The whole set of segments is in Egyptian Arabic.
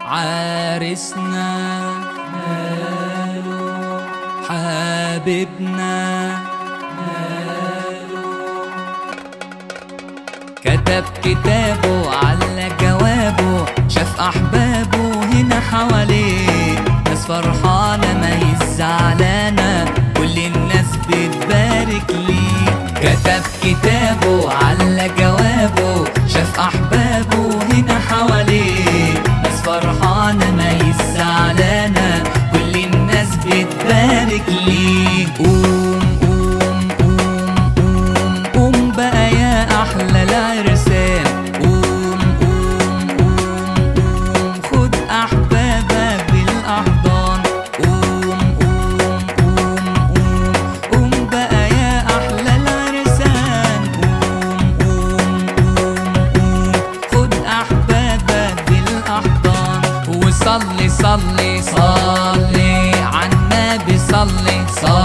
عارسنا ماله حبيبنا ماله كتب كتابه على جوابه شاف أحبابه هنا حواليه ناس فرحانة ما يزعلانة كل الناس بتبارك ليه كتب كتابه على جوابه شاف أحبابه هنا حواليه ناس فرحانة ما يزعلانة كل الناس بتبارك ليه قوم قوم قوم قوم قوم بقى يا أحلى العرسان قوم قوم قوم قوم خد أحبابك بالأحضان قوم قوم قوم قوم قوم بقى يا أحلى العرسان قوم قوم قوم قوم خد أحبابك بالأحضان وصلي صلي صلي عالنبي صلي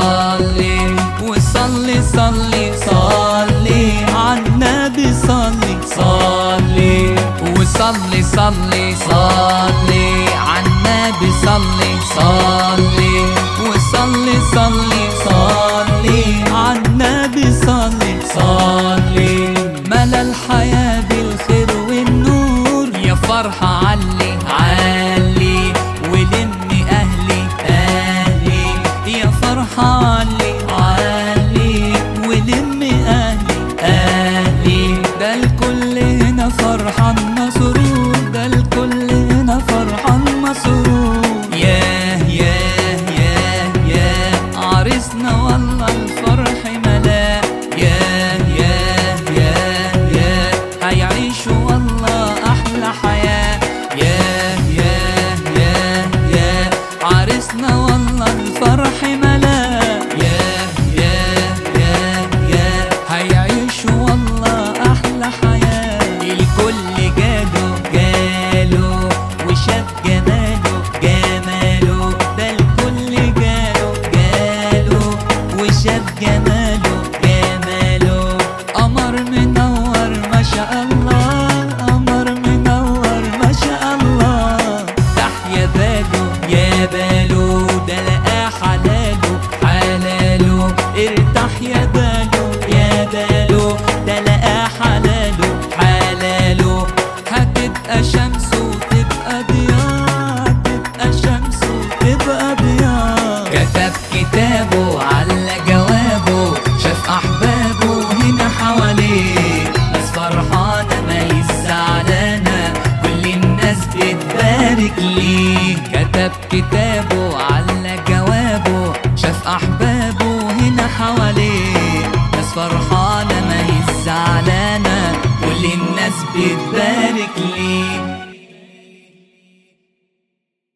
صلي وصلي صلي صلي عالنبي صلي صلي وصلي صلي صلي عالنبي صلي صلي وصلي صلي صلي عالنبي صلي صلي ملا الحياة بالخير والنور يا فرحة علي علي ولمي أهلي أهلي يا فرحة علي علي ولمي أهلي أهلي ده الكل هنا فرحان مسرور ده الكل هنا فرحان مسرور ياه ياه ياه ياه عرسنا والله الفرح ملا ياه ياه ياه ياه هيعيشوا والله أحلى حياة ياه ياه ياه ياه عرسنا والله الفرح ملا ياه ياه ياه ياه هيعيشوا والله أحلى حياة الكل جاله جاله وشاف جماله جماله ده الكل جاله جاله وشاف جماله جماله قمر منور ما شاء الله قمر منور ما شاء الله تحيا باله يا باله ده لقى حلاله حلاله ارتاح يا باله يا باله ده لقى حلاله حلاله هتبقى شمس وتبقى ضياء هتبقى شمس وتبقى ضياء كتب كتابه على جوابه شاف احبابه هنا حواليه ناس فرحانه ما يزعلانه كل الناس بتبارك ليه كتب كتابه على جوابه شاف احبابه هنا حواليه ناس فرحانه ما يزعلانه كل الناس بتبارك ليه